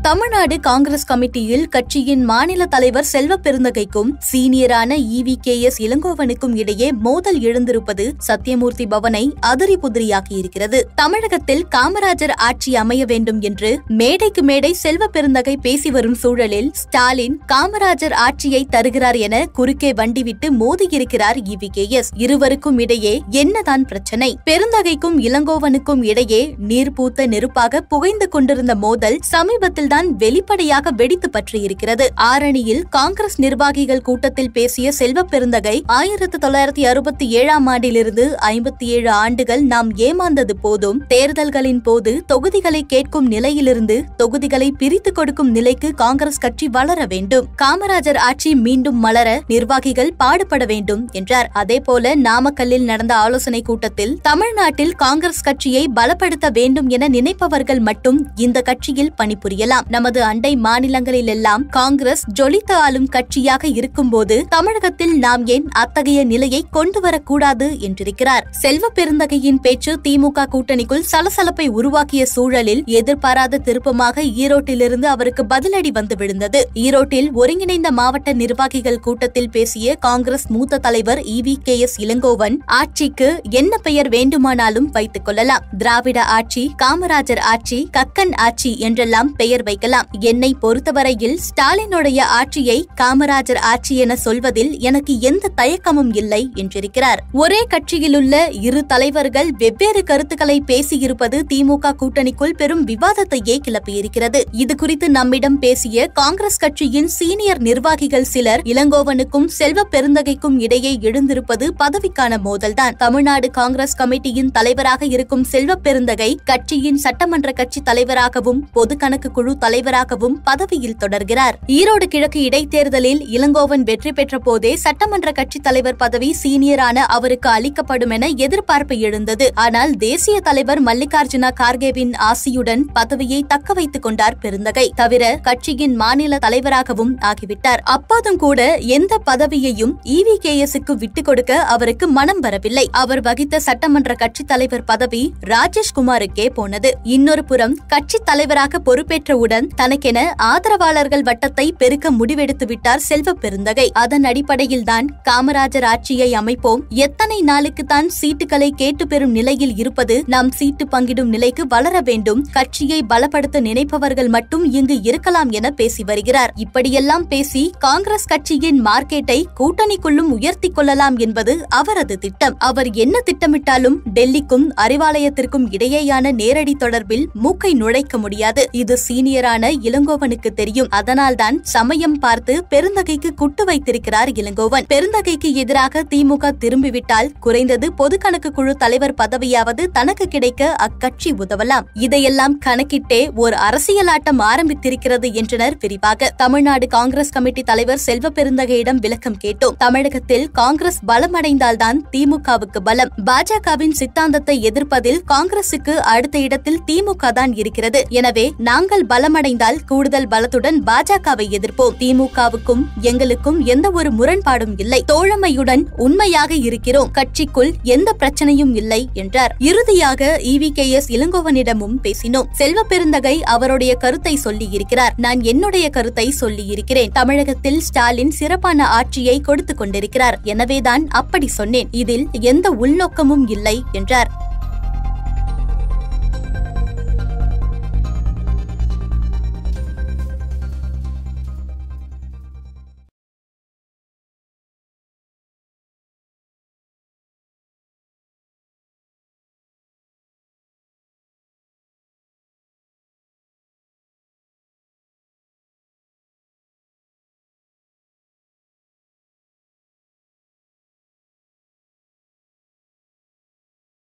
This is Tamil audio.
தமிழ்நாடு காங்கிரஸ் கமிட்டியில் கட்சியின் மாநில தலைவர் செல்வ பெருந்தகைக்கும் சீனியரான இவி கே எஸ் இளங்கோவனுக்கும் இடையே மோதல் எழுந்திருப்பது சத்தியமூர்த்தி பவனை அதிரி புதிரியாக்கி இருக்கிறது தமிழகத்தில் காமராஜர் ஆட்சி அமைய வேண்டும் என்று மேடைக்கு மேடை செல்வ பெருந்தகை பேசி வரும் சூழலில் ஸ்டாலின் காமராஜர் ஆட்சியை தருகிறார் என குறுக்கே வண்டி விட்டு மோதியிருக்கிறார் இவி கே எஸ் இருவருக்கும் இடையே என்னதான் பிரச்சனை பெருந்தகைக்கும் இளங்கோவனுக்கும் இடையே நீர் பூத்த நெருப்பாக புகைந்து கொண்டிருந்த மோதல் சமீபத்தில்தான் வெளிப்படையாக வெடித்து பற்றியிருக்கிறது ஆரணியில் காங்கிரஸ் நிர்வாகிகள் கூட்டத்தில் பேசிய செல்வ பெருந்தகை ஆயிரத்து தொள்ளாயிரத்தி அறுபத்தி ஏழாம் ஆண்டிலிருந்து ஐம்பத்தி ஏழு ஆண்டுகள் நாம் ஏமாந்தது போதும் தேர்தல்களின் போது தொகுதிகளை கேட்கும் நிலையிலிருந்து தொகுதிகளை பிரித்து கொடுக்கும் நிலைக்கு காங்கிரஸ் கட்சி வளர வேண்டும் காமராஜர் ஆட்சி மீண்டும் மலர நிர்வாகிகள் பாடுபட வேண்டும் என்றார் அதேபோல நாமக்கல்லில் நடந்த ஆலோசனை கூட்டத்தில் தமிழ்நாட்டில் காங்கிரஸ் கட்சியை பலப்படுத்த வேண்டும் என நினைப்பவர்கள் மட்டும் இந்த கட்சியில் பணிபுரியலாம் நமது அண்டை மாநிலங்களில் எல்லாம் காங்கிரஸ் ஜொலித்த ஆளும் கட்சியாக இருக்கும்போது தமிழகத்தில் நாம் ஏன் அத்தகைய நிலையை கொண்டு வரக்கூடாது என்றிருக்கிறார் செல்வ பெருந்தகையின் பேச்சு திமுக கூட்டணிக்குள் சலசலப்பை உருவாக்கிய சூழலில் எதிர்பாராத திருப்பமாக ஈரோட்டிலிருந்து அவருக்கு பதிலடி வந்து விழுந்தது ஈரோட்டில் ஒருங்கிணைந்த மாவட்ட நிர்வாகிகள் கூட்டத்தில் பேசிய காங்கிரஸ் மூத்த தலைவர் இவி கே எஸ் இளங்கோவன் ஆட்சிக்கு என்ன பெயர் வேண்டுமானாலும் வைத்துக் கொள்ளலாம் திராவிட ஆட்சி காமராஜர் ஆட்சி கக்கன் ஆட்சி என்றெல்லாம் பெயர் வைக்கலாம் என்னை பொறுத்தவரையில் ஸ்டாலினுடைய ஆட்சியை காமராஜர் ஆட்சி என சொல்வதில் எனக்கு எந்த தயக்கமும் இல்லை என்றிருக்கிறார் ஒரே கட்சியிலுள்ள இரு தலைவர்கள் வெவ்வேறு கருத்துக்களை பேசியிருப்பது திமுக கூட்டணிக்குள் பெரும் விவாதத்தையே கிளப்பியிருக்கிறது இது குறித்து நம்மிடம் பேசிய காங்கிரஸ் கட்சியின் சீனியர் நிர்வாகிகள் சிலர் இளங்கோவனுக்கும் செல்வ பெருந்தகைக்கும் இடையே எழுந்திருப்பது பதவிக்கான மோதல்தான் தமிழ்நாடு காங்கிரஸ் கமிட்டியின் தலைவராக இருக்கும் செல்வ பெருந்தகை கட்சியின் சட்டமன்ற கட்சி தலைவராகவும் பொது கணக்கு குழு தலைவராகவும் பதவியில் தொடர்கிறார் ஈரோடு கிழக்கு இடைத்தேர்தலில் இளங்கோவன் வெற்றி பெற்ற போதே சட்டமன்ற கட்சி தலைவர் பதவி சீனியரான அவருக்கு அளிக்கப்படும் என எதிர்பார்ப்பு எழுந்தது ஆனால் தேசிய தலைவர் மல்லிகார்ஜுனா கார்கேவின் ஆசியுடன் பதவியை தக்க வைத்துக் கொண்டார் பெருந்தகை தவிர கட்சியின் மாநில தலைவராகவும் ஆகிவிட்டார் அப்போதும் கூட எந்த பதவியையும் இவி கே எஸ்க்கு விட்டுக் கொடுக்க அவருக்கு மனம் வரவில்லை அவர் வகித்த சட்டமன்ற கட்சித் தலைவர் பதவி ராஜேஷ்குமாருக்கே போனது இன்னொரு புறம் கட்சித் தலைவராக பொறுப்பேற்றவுடன் தனக்கென ஆதரவாளர்கள் வட்டத்தை பெருக்க முடிவெடுத்து விட்டார் செல்வ பெருந்தகை அதன் அடிப்படையில்தான் காமராஜர் ஆட்சியை அமைப்போம் எத்தனை நாளுக்கு தான் சீட்டுகளை கேட்டு பெறும் நிலையில் இருப்பது நாம் சீட்டு பங்கிடும் நிலைக்கு வளர வேண்டும் கட்சியை பலப்படுத்த நினைப்பவர்கள் மட்டும் இங்கு இருக்கலாம் என பேசி வருகிறார் இப்படியெல்லாம் பேசி காங்கிரஸ் கட்சியின் மார்க்கெட்டை கூட்டணிக்குள்ளும் உயர்த்திக் கொள்ளலாம் என்பது அவரது திட்டம் அவர் என்ன திட்டமிட்டாலும் டெல்லிக்கும் அறிவாலயத்திற்கும் இடையேயான நேரடி தொடர்பில் மூக்கை நுழைக்க முடியாது இது சீனியரான இளங்கோவனுக்கு தெரியும் அதனால்தான் சமயம் பார்த்து பெருந்தகைக்கு குட்டு வைத்திருக்கிறார் இளங்கோவன் பெருந்தகைக்கு எதிராக திமுக திரும்பிவிட்டால் குறைந்தது பொது கணக்கு குழு தலைவர் பதவியாவது தனக்கு கிடைக்க அக்கட்சி உதவலாம் இதையெல்லாம் கணக்கிட்டே ஒரு அரசியலாட்டம் ஆரம்பித்திருக்கிறது என்றனர் விரிவாக தமிழ்நாடு காங்கிரஸ் கமிட்டி தலைவர் செல்வ பெருந்தகையிடம் விளக்கம் கேட்டோம் தமிழகத்தில் காங்கிரஸ் பலமடைந்தால்தான் திமுகவுக்கு பலம் பாஜகவின் சித்தாந்தத்தை எதிர்ப்பதில் காங்கிரசுக்கு அடுத்த இடத்தில் திமுக தான் இருக்கிறது எனவே நாங்கள் பலமடைந்தால் கூடுதல் பலத்துடன் பாஜகவை எதிர்ப்போம் திமுகவுக்கும் எங்களுக்கும் எந்த ஒரு முரண்பாடும் இல்லை தோழமையுடன் உண்மையாக இருக்கிறோம் கட்சிக்குள் எந்த பிரச்சனையும் இல்லை என்றார் இறுதியாக இவி கே எஸ் இளங்கோவனிடமும் பேசினோம் செல்வ பெருந்தகை அவருடைய கருத்தை சொல்லி இருக்கிறார் நான் என்னுடைய கருத்தை சொல்லி இருக்கிறேன் தமிழகத்தில் ஸ்டாலின் சிறப்பான ஆட்சியை கொடுத்துக் கொண்டிருக்கிறார் எனவேதான் அப்படி சொன்னேன் இதில் எந்த உள்நோக்கமும் இல்லை என்றார்